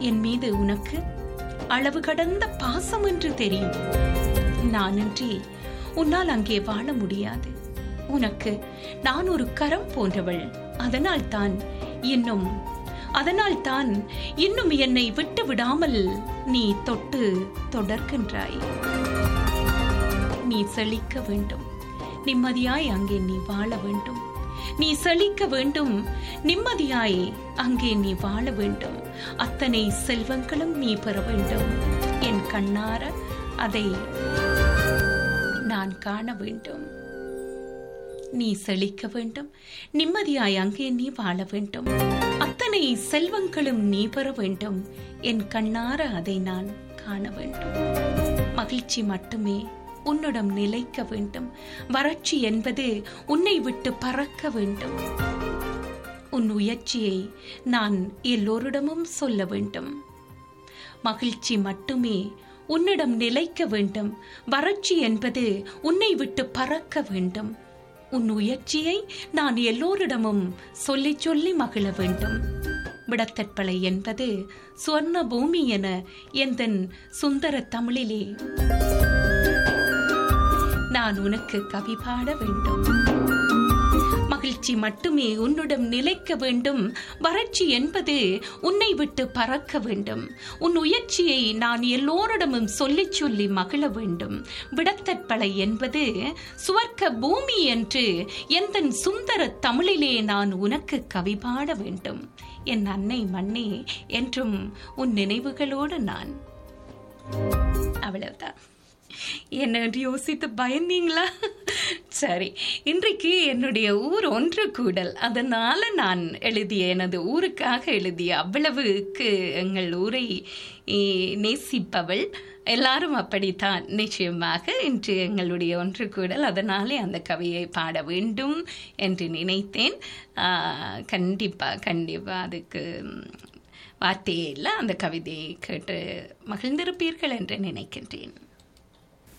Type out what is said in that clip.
என் மீது உனக்கு அளவு கடந்த பாசம் என்று தெரியும் நானின்றி உன்னால் அங்கே வாழ முடியாது உனக்கு நான் ஒரு கரம் போன்றவள் அதனால் தான் இன்னும் அதனால் தான் இன்னும் என்னை விட்டு விடாமல் நீ தொட்டு தொடர்கின்றாய் நீ செழிக்க வேண்டும் நிம்மதியாய் அங்கே நீ வாழ வேண்டும் நீ செழிக்க வேண்டும் நிம்மதியாய் அங்கே நீ வாழ வேண்டும் அத்தனை செல்வங்களும் நீ பெற வேண்டும் என் கண்ணார அதை நான் காண வேண்டும் நீ செழிக்க வேண்டும் நிம்மதியாய் அங்கே நீ வாழ வேண்டும் அத்தனை செல்வங்களும் நீ பெற வேண்டும் என் கண்ணார அதை நான் காண வேண்டும் மகிழ்ச்சி மட்டுமே உன்னிடம் நிலைக்க வேண்டும் வறட்சி என்பது உன்னை விட்டு பறக்க வேண்டும் உன் உயர்ச்சியை நான் எல்லோரிடமும் சொல்ல வேண்டும் மகிழ்ச்சி மட்டுமே உன்னிடம் நிலைக்க வேண்டும் வறட்சி என்பது உன்னை விட்டு பறக்க வேண்டும் உன் உயர்ச்சியை நான் எல்லோரிடமும் சொல்லி சொல்லி மகிழ வேண்டும் விடத்தற்பளை என்பது சுவர்ண பூமி என எந்தன் சுந்தர தமிழிலே நான் உனக்கு கவி பாட வேண்டும் மகிழ்ச்சி மட்டுமே உன்னிடம் நிலைக்க வேண்டும் வறட்சி என்பது உன்னை விட்டு பறக்க வேண்டும் உன் உயர்ச்சியை நான் எல்லோரிடமும் சொல்லி சொல்லி மகிழ வேண்டும் விடத்தற்பளை என்பது சுவர்க்க பூமி என்று எந்த சுந்தர தமிழிலே நான் உனக்கு கவி பாட வேண்டும் என் அன்னை மண்ணே என்றும் உன் நினைவுகளோடு நான் அவ்வளவுதான் என்ன யோசித்து பயந்தீங்களா சரி இன்றைக்கு என்னுடைய ஊர் ஒன்று கூடல் அதனால நான் எழுதிய எனது ஊருக்காக எழுதிய அவ்வளவுக்கு எங்கள் ஊரை நேசிப்பவள் எல்லாரும் அப்படித்தான் நிச்சயமாக இன்று எங்களுடைய ஒன்று கூடல் அதனாலே அந்த கவியை பாட வேண்டும் என்று நினைத்தேன் கண்டிப்பாக கண்டிப்பாக அதுக்கு வார்த்தையே இல்லை அந்த கவிதையை கேட்டு மகிழ்ந்திருப்பீர்கள் என்று நினைக்கின்றேன்